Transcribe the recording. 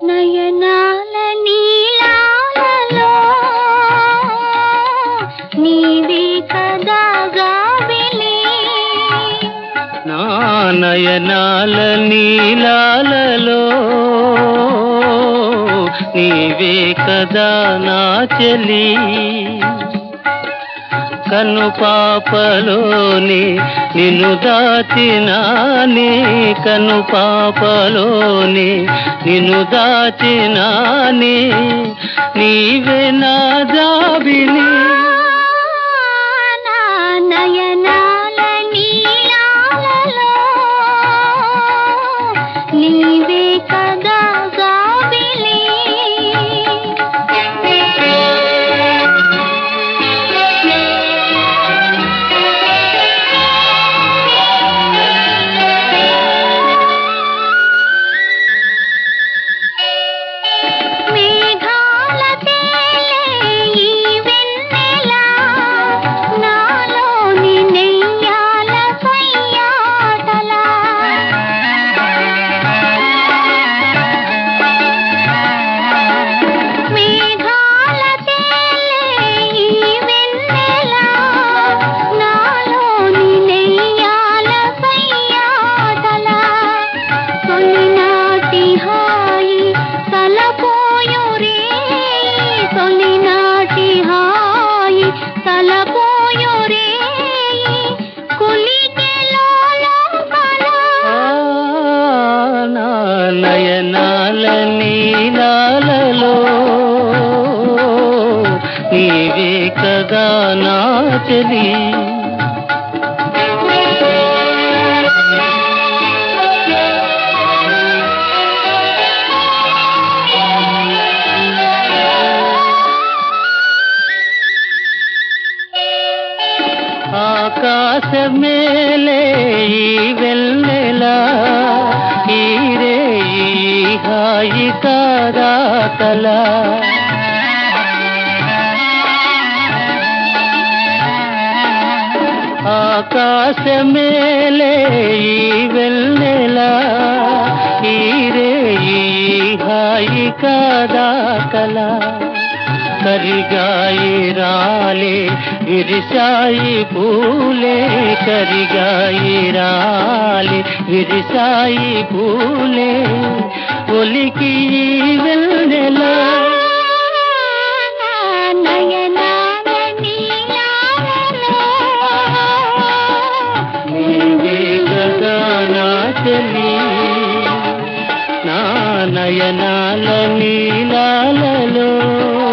నయనాల నీలాలలో నీవే కదా గాబిలి నా నయనాల నీలాలలో నీవే కదా నా చెలి కను పాపలోని నిన్ను దాచినాని కను పాపలోని నిన్ను దాచినాని నీవే నా జాబిలి నా నయనాల నీలాలలో నీవే కదా గాబిలి మేఘాల తేలే ఈ వెన్నెల నాలోని నెయ్యాల సయ్యాటల మేఘాల తేలే ఈ వెన్నెల నాలోని నెయ్యాల సయ్యాటల తొలినాటి హాయి తలపోయు రే తొలినాటి హాయి తలపోయు రే కులికెలోలో ఆ, నా నయనాల నీలాలలో నీవే కదా నా చెలి ఆకాశమేలే ఈ వెన్నెలా ఈరే ఈ హాయి కారాతలా ఆకాశమేలే ఈ వెన్నెలా ఈరే ఈ హాయి కాదాకలా కరిగాయి రాలే విరిశాయి పూలే కరిగాయి రాలే విరిశాయి పూలే ఒలికి వెన్నెలా నయనాల నీలాలలో నీవే కదా నా చెలి నా నయనాల నీలాలలో